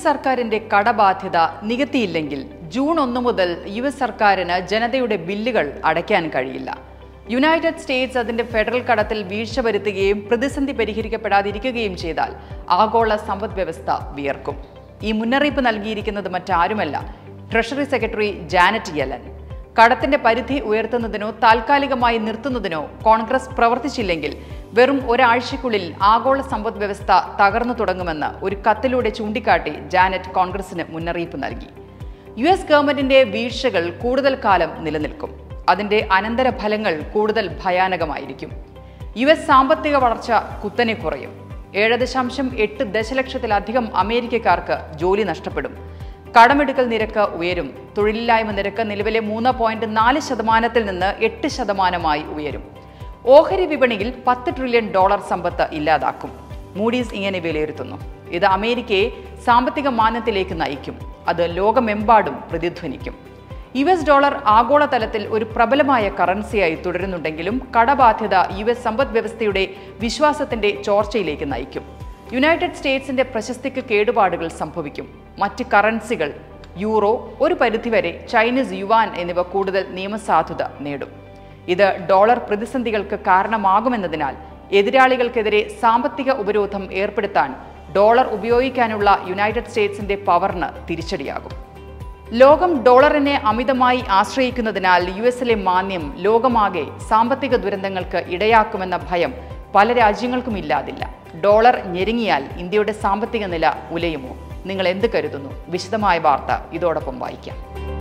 സർക്കാരിന്റെ കടബാധ്യത നികത്തിയില്ലെങ്കിൽ ജൂൺ ഒന്ന് മുതൽ യു എസ് സർക്കാരിന് ജനതയുടെ ബില്ലുകൾ അടയ്ക്കാൻ കഴിയില്ല യുണൈറ്റഡ് സ്റ്റേറ്റ്സ് അതിന്റെ ഫെഡറൽ കടത്തിൽ വീഴ്ച വരുത്തുകയും പ്രതിസന്ധി പരിഹരിക്കപ്പെടാതിരിക്കുകയും ചെയ്താൽ ആഗോള സമ്പദ് വ്യവസ്ഥ വിയർക്കും ഈ മുന്നറിയിപ്പ് നൽകിയിരിക്കുന്നത് മറ്റാരുമല്ല ട്രഷറി സെക്രട്ടറി ജാനറ്റ് യെലൻ കടത്തിന്റെ പരിധി ഉയർത്തുന്നതിനോ താൽക്കാലികമായി നിർത്തുന്നതിനോ കോൺഗ്രസ് പ്രവർത്തിച്ചില്ലെങ്കിൽ വെറും ഒരാഴ്ചയ്ക്കുള്ളിൽ ആഗോള സമ്പദ് വ്യവസ്ഥ തകർന്നു തുടങ്ങുമെന്ന് ഒരു കത്തിലൂടെ ചൂണ്ടിക്കാട്ടി ജാനറ്റ് കോൺഗ്രസിന് മുന്നറിയിപ്പ് നൽകി യു എസ് ഗവൺമെന്റിന്റെ വീഴ്ചകൾ കൂടുതൽ കാലം നിലനിൽക്കും അതിന്റെ അനന്തരഫലങ്ങൾ കൂടുതൽ ഭയാനകമായിരിക്കും യു എസ് സാമ്പത്തിക വളർച്ച കുത്തനെ കുറയും ഏഴ് ദശാംശം എട്ട് ദശലക്ഷത്തിലധികം അമേരിക്കക്കാർക്ക് ജോലി നഷ്ടപ്പെടും കടമെടുക്കൽ നിരക്ക് ഉയരും തൊഴിലില്ലായ്മ നിരക്ക് നിലവിലെ മൂന്ന് പോയിന്റ് നാല് ശതമാനത്തിൽ നിന്ന് എട്ട് ശതമാനമായി ഉയരും ഓഹരി വിപണിയിൽ പത്ത് ട്രില്യൺ ഡോളർ സമ്പത്ത് ഇല്ലാതാക്കും മൂഡീസ് ഇങ്ങനെ വിലയിരുത്തുന്നു ഇത് അമേരിക്കയെ സാമ്പത്തിക മാനത്തിലേക്ക് നയിക്കും അത് ലോകമെമ്പാടും പ്രതിധ്വനിക്കും യു എസ് ഡോളർ ആഗോളതലത്തിൽ ഒരു പ്രബലമായ കറൻസിയായി തുടരുന്നുണ്ടെങ്കിലും കടബാധ്യത യു എസ് സമ്പദ് വ്യവസ്ഥയുടെ വിശ്വാസത്തിന്റെ ചോർച്ചയിലേക്ക് നയിക്കും യുണൈറ്റഡ് സ്റ്റേറ്റ്സിന്റെ പ്രശസ്തിക്ക് കേടുപാടുകൾ സംഭവിക്കും മറ്റ് കറൻസികൾ യൂറോ ഒരു പരിധിവരെ ചൈനീസ് യുവാൻ എന്നിവ കൂടുതൽ നിയമസാധുത നേടും ഇത് ഡോളർ പ്രതിസന്ധികൾക്ക് കാരണമാകുമെന്നതിനാൽ എതിരാളികൾക്കെതിരെ സാമ്പത്തിക ഉപരോധം ഏർപ്പെടുത്താൻ ഡോളർ ഉപയോഗിക്കാനുള്ള യുണൈറ്റഡ് സ്റ്റേറ്റ്സിന്റെ പവറിന് തിരിച്ചടിയാകും ലോകം ഡോളറിനെ അമിതമായി ആശ്രയിക്കുന്നതിനാൽ യു എസിലെ മാന്യം ലോകമാകെ സാമ്പത്തിക ദുരന്തങ്ങൾക്ക് ഇടയാക്കുമെന്ന ഭയം പല രാജ്യങ്ങൾക്കും ഇല്ലാതില്ല ഡോളർ ഞെരുങ്ങിയാൽ ഇന്ത്യയുടെ സാമ്പത്തിക നില ഉലയുമോ നിങ്ങൾ എന്ത് കരുതുന്നു വിശദമായ വാർത്ത ഇതോടൊപ്പം വായിക്കാം